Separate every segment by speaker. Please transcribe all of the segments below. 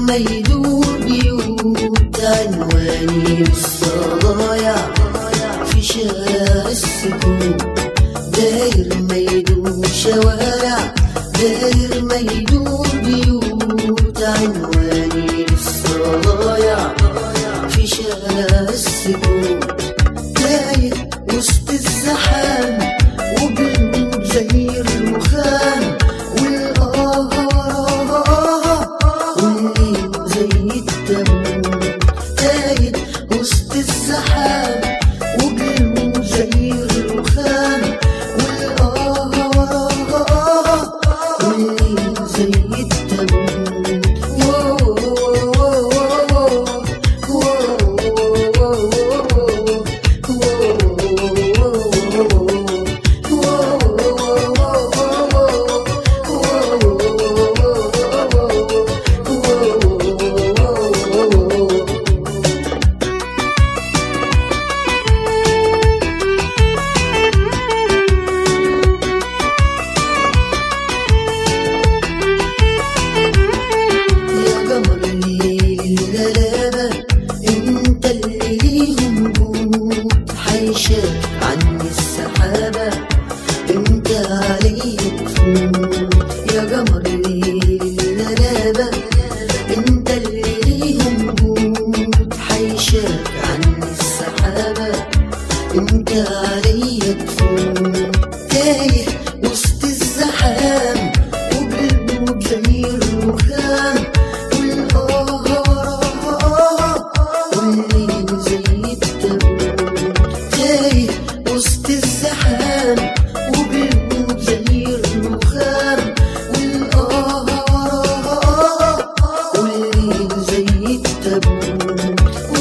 Speaker 1: ما يدور بيوت عنواني للصدايع في شارع السكون داير ما يدور شوارع داير ما يدور بيوت عنواني للصدايع في شارع السكون تايه وسط الزحام وبنود زي الرخام والآه وراها والليل زي التابوت تايه وسط الزحام وبنود زي الرخام والآه وراها والليل زي التابوت يا قمر الليل الغلابة انت اللي ليهم جود حيشاك عني السحابة انت عليك فوت يا قمر الليل الغلابة انت اللي ليهم جود حيشاك عني السحابة انت عليك فوت تايه وسط الزحام وبالموج زي الرخام والآه وراها والليل زي التابوت تايه وسط الزحام وبالموج زي الرخام والآه وراها والليل زي التابوت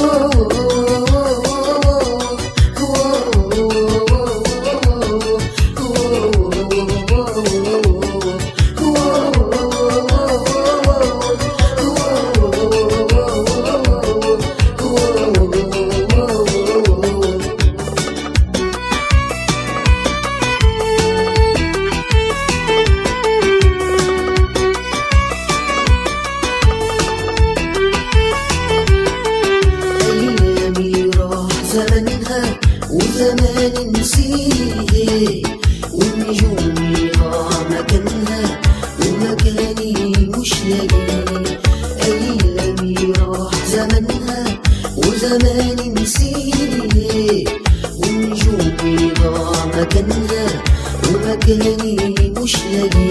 Speaker 1: أيامي راح زمنها وزمان نسيه ونجومي ضاع مكانها ومكاني مش لاقيه أيامي راح زمنها وزمان نسيه ونجومي ضاع مكانها ومكاني مش لاقيه